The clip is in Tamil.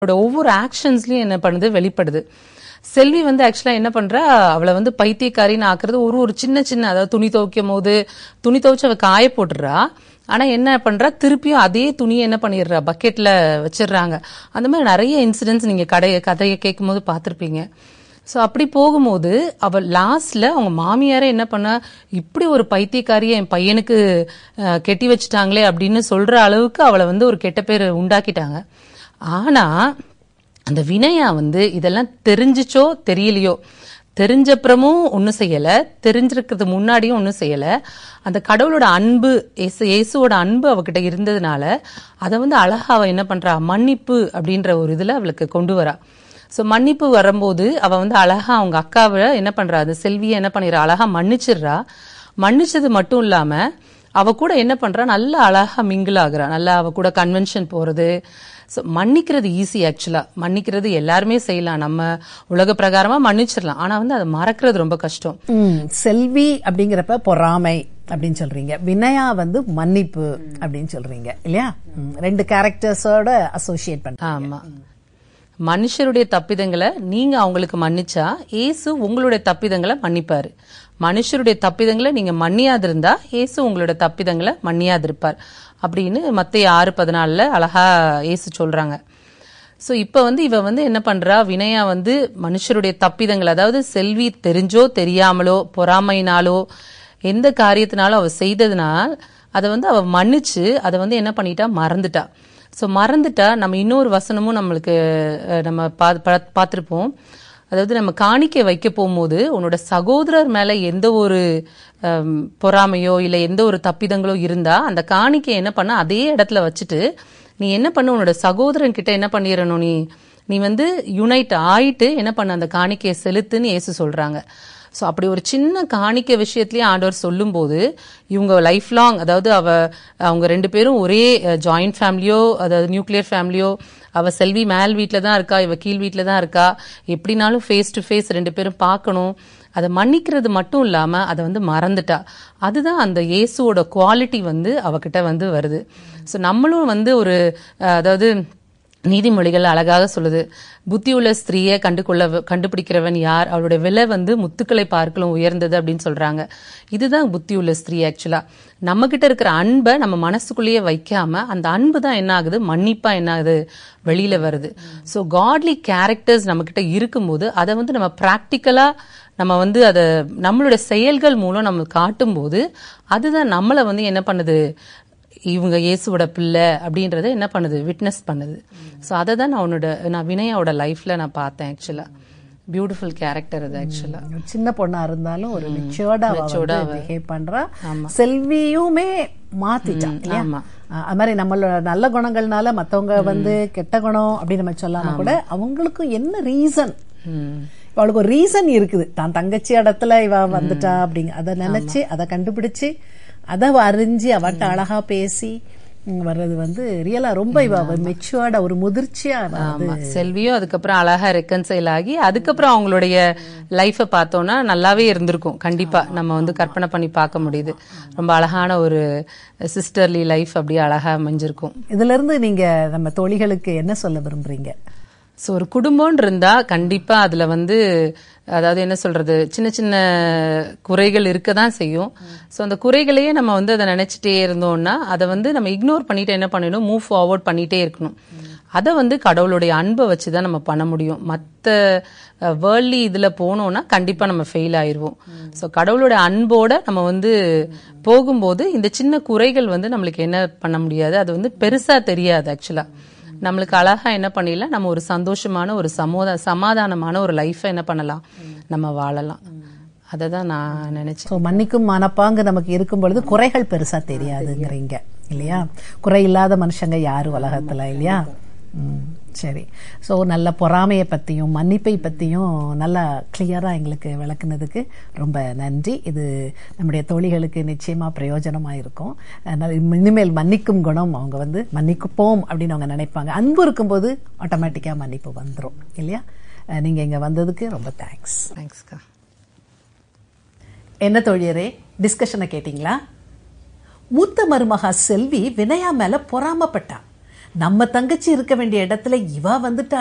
அவளோட ஒவ்வொரு ஆக்ஷன்ஸ்லயும் என்ன பண்ணுது வெளிப்படுது செல்வி வந்து ஆக்சுவலா என்ன பண்றா அவளை வந்து பைத்தியக்காரின்னு ஆக்குறது ஒரு ஒரு சின்ன சின்ன அதாவது துணி துவைக்கும் போது துணி துவைச்சு அவ காய போட்டுடுறா ஆனா என்ன பண்றா திருப்பியும் அதே துணியை என்ன பண்ணிடுறா பக்கெட்ல வச்சிடுறாங்க அந்த மாதிரி நிறைய இன்சிடென்ட்ஸ் நீங்க கடைய கதையை கேட்கும் போது பார்த்திருப்பீங்க ஸோ அப்படி போகும்போது அவள் லாஸ்ட்ல அவங்க மாமியாரே என்ன பண்ணா இப்படி ஒரு பைத்தியக்காரியை என் பையனுக்கு அஹ், கெட்டி வச்சுட்டாங்களே அப்படின்னு சொல்ற அளவுக்கு அவளை வந்து ஒரு கெட்ட பேர் உண்டாக்கிட்டாங்க ஆனா அந்த வினயா வந்து இதெல்லாம் தெரிஞ்சுச்சோ தெரியலையோ தெரிஞ்சப்புறமும் ஒன்றும் செய்யல தெரிஞ்சிருக்கிறது முன்னாடியும் ஒன்றும் செய்யல அந்த கடவுளோட அன்பு இயேசு இயேசுவோட அன்பு அவகிட்ட இருந்ததுனால அதை வந்து அழகா அவ என்ன பண்றா மன்னிப்பு அப்படின்ற ஒரு இதுல அவளுக்கு கொண்டு வரா ஸோ மன்னிப்பு வரும்போது அவ வந்து அழகா அவங்க அக்காவை என்ன பண்றா அது செல்வியை என்ன பண்ணிடுறா அழகா மன்னிச்சிடுறா மன்னிச்சது மட்டும் இல்லாம அவ கூட என்ன பண்றா நல்லா அழகா மிங்கிள் ஆகுறா நல்லா அவ கூட கன்வென்ஷன் போறது ஸோ மன்னிக்கிறது ஈஸி ஆக்சுவலா மன்னிக்கிறது எல்லாருமே செய்யலாம் நம்ம உலக பிரகாரமா மன்னிச்சிடலாம் ஆனா வந்து அதை மறக்கிறது ரொம்ப கஷ்டம் ம், செல்வி அப்படிங்கிறப்ப பொறாமை அப்படின்னு சொல்றீங்க வினயா வந்து மன்னிப்பு அப்படின்னு சொல்றீங்க இல்லையா ம், ரெண்டு கேரக்டர்ஸோட அசோசியேட் பண்றீங்க ஆமா மனுஷருடைய தப்பிதங்களை நீங்க அவங்களுக்கு மன்னிச்சா இயேசு உங்களுடைய தப்பிதங்களை மன்னிப்பாரு மனுஷருடைய தப்பிதங்களை நீங்க மன்னியாதிருந்தா இயேசு உங்களோட தப்பிதங்களை மன்னியாதிருப்பார் அப்படின்னு மத்திய ஆறு பதினாலுல அழகா இயேசு சொல்றாங்க சோ இப்ப வந்து இவ வந்து என்ன பண்றா வினயா வந்து மனுஷருடைய தப்பிதங்கள் அதாவது செல்வி தெரிஞ்சோ தெரியாமலோ பொறாமையினாலோ எந்த காரியத்தினாலும் அவ செய்ததுனால் அதை வந்து அவ மன்னிச்சு அதை வந்து என்ன பண்ணிட்டா மறந்துட்டா சோ மறந்துட்டா நம்ம இன்னொரு வசனமும் நம்மளுக்கு அஹ், நம்ம பா- பா- பார்த்திருப்போம் அதாவது நம்ம காணிக்கை வைக்க போகும்போது உன்னோட சகோதரர் மேல எந்த ஒரு ஹம், பொறாமையோ இல்ல எந்த ஒரு தப்பிதங்களோ இருந்தா அந்த காணிக்கை என்ன பண்ண அதே இடத்துல வச்சுட்டு நீ என்ன பண்ண உன்னோட சகோதரன் கிட்ட என்ன பண்ணிடணும் நீ நீ வந்து யுனைட் ஆயிட்டு என்ன பண்ண அந்த காணிக்கையை செலுத்துன்னு இயேசு சொல்றாங்க ஸோ அப்படி ஒரு சின்ன காணிக்கை விஷயத்திலேயே ஆண்டவர் சொல்லும்போது இவங்க லைஃப் லாங் அதாவது அவ அவங்க ரெண்டு பேரும் ஒரே ஜாயிண்ட் ஃபேமிலியோ அதாவது நியூக்ளியர் ஃபேமிலியோ அவ செல்வி மேல் வீட்டில் தான் இருக்கா இவ கீழ் வீட்டில் தான் இருக்கா எப்படினாலும் ஃபேஸ் டு ஃபேஸ் ரெண்டு பேரும் பார்க்கணும் அதை மன்னிக்கிறது மட்டும் இல்லாம அதை வந்து மறந்துட்டா அதுதான் அந்த இயேசுவோட குவாலிட்டி வந்து அவகிட்ட வந்து வருது ஸோ நம்மளும் வந்து ஒரு அஹ், அதாவது நீதிமொழிகள் அழகாக சொல்லுது புத்தியுள்ள ஸ்திரீயை கண்டுகொள்ள கண்டுபிடிக்கிறவன் யார் அவளுடைய விலை வந்து முத்துக்களை பார்க்கலும் உயர்ந்தது அப்படின்னு சொல்றாங்க இதுதான் புத்தியுள்ள ஸ்திரீ ஆக்சுவலா நம்ம கிட்ட இருக்கிற அன்பை நம்ம மனசுக்குள்ளேயே வைக்காம அந்த அன்பு தான் என்ன ஆகுது மன்னிப்பா என்ன ஆகுது வெளியில வருது ஸோ காட்லி கேரக்டர்ஸ் நம்ம கிட்ட இருக்கும்போது அதை வந்து நம்ம ப்ராக்டிக்கலா நம்ம வந்து அதை நம்மளுடைய செயல்கள் மூலம் நம்ம காட்டும்போது அதுதான் நம்மளை வந்து என்ன பண்ணுது இவங்க இயேசுவோட பிள்ளை அப்படின்றத என்ன பண்ணுது விட்னஸ் பண்ணுது ஸோ அதை தான் நான் உன்னோட நான் வினயாவோட லைஃப்ல நான் பார்த்தேன் ஆக்சுவலா பியூட்டிஃபுல் கேரக்டர் அது ஆக்சுவலா ஒரு சின்ன பொண்ணா இருந்தாலும் ஒரு மெச்சோர்டா பிஹேவ் பண்றா செல்வியுமே மாத்திட்டான் இல்லையா ஆமா. அஹ் அது மாதிரி நம்மளோட நல்ல குணங்கள்னால மத்தவங்க வந்து கெட்ட குணம் அப்படின்னு நம்ம சொல்லாம கூட அவங்களுக்கும் என்ன ரீசன் அவளுக்கு ஒரு ரீசன் இருக்குது தான் தங்கச்சி இடத்துல இவ வந்துட்டா அப்படிங்க அதை நினைச்சு அதை கண்டுபிடிச்சு அதை அறிஞ்சு அவட்ட அழகா பேசி ம், வர்றது வந்து ரியலா ரொம்ப இவ மெச்சுவர்டா ஒரு முதிர்ச்சியா அவ வந்து ஆமா செல்வியும் அதுக்கப்புறம் அழகா ரெக்கன்சைல் ஆகி அதுக்கப்புறம் அவங்களுடைய லைஃபை பார்த்தோம்னா நல்லாவே இருந்திருக்கும் கண்டிப்பா நம்ம வந்து கற்பனை பண்ணி பார்க்க முடியுது ரொம்ப அழகான ஒரு சிஸ்டர்லி லைஃப் அப்படியே அழகா அமைஞ்சிருக்கும் இதுல இருந்து நீங்க நம்ம தோழிகளுக்கு என்ன சொல்ல விரும்புறீங்க ஸோ ஒரு குடும்பம்னு இருந்தா கண்டிப்பா அதுல வந்து அதாவது என்ன சொல்றது சின்ன சின்ன குறைகள் இருக்க தான் செய்யும் ஸோ அந்த குறைகளையே நம்ம வந்து அதை நினைச்சிட்டே இருந்தோம்னா அதை வந்து நம்ம இக்னோர் பண்ணிட்டு என்ன பண்ணணும் மூவ் ஃபார்வர்ட் பண்ணிட்டே இருக்கணும் அதை வந்து கடவுளுடைய அன்பை வச்சு தான் நம்ம பண்ண முடியும் மற்ற வேர்ல்ட்லி இதுல போனோம்னா கண்டிப்பா நம்ம ஃபெயில் ஆயிருவோம் ஸோ கடவுளோட அன்போட நம்ம வந்து போகும்போது இந்த சின்ன குறைகள் வந்து நம்மளுக்கு என்ன பண்ண முடியாது அது வந்து பெருசா தெரியாது ஆக்சுவலா நம்மளுக்கு அழகா என்ன பண்ணிடலாம் நம்ம ஒரு சந்தோஷமான ஒரு சமோத சமாதானமான ஒரு லைஃபை என்ன பண்ணலாம் நம்ம வாழலாம் அதை தான் நான் நினைச்சேன் ஸோ மன்னிக்கும் மனப்பாங்கு நமக்கு இருக்கும் பொழுது குறைகள் பெருசா தெரியாதுங்கிறீங்க இல்லையா குறை இல்லாத மனுஷங்க யாரு உலகத்துல இல்லையா ம், சரி ஸோ நல்ல பொறாமையை பற்றியும் மன்னிப்பை பற்றியும் நல்லா கிளியராக எங்களுக்கு விளக்குனதுக்கு ரொம்ப நன்றி இது நம்முடைய தோழிகளுக்கு நிச்சயமாக பிரயோஜனமாக இருக்கும் அதனால இனிமேல் மன்னிக்கும் குணம் அவங்க வந்து மன்னிக்குப்போம் அப்படின்னு அவங்க நினைப்பாங்க அன்பு இருக்கும்போது ஆட்டோமேட்டிக்காக மன்னிப்பு வந்துடும் இல்லையா நீங்கள் இங்கே வந்ததுக்கு ரொம்ப தேங்க்ஸ் தேங்க்ஸ்க்கா என்ன தோழியரே டிஸ்கஷனை கேட்டிங்களா மூத்த மருமகா செல்வி வினயா மேல பொறாமப்பட்டா நம்ம தங்கச்சி இருக்க வேண்டிய இடத்துல இவ வந்துட்டா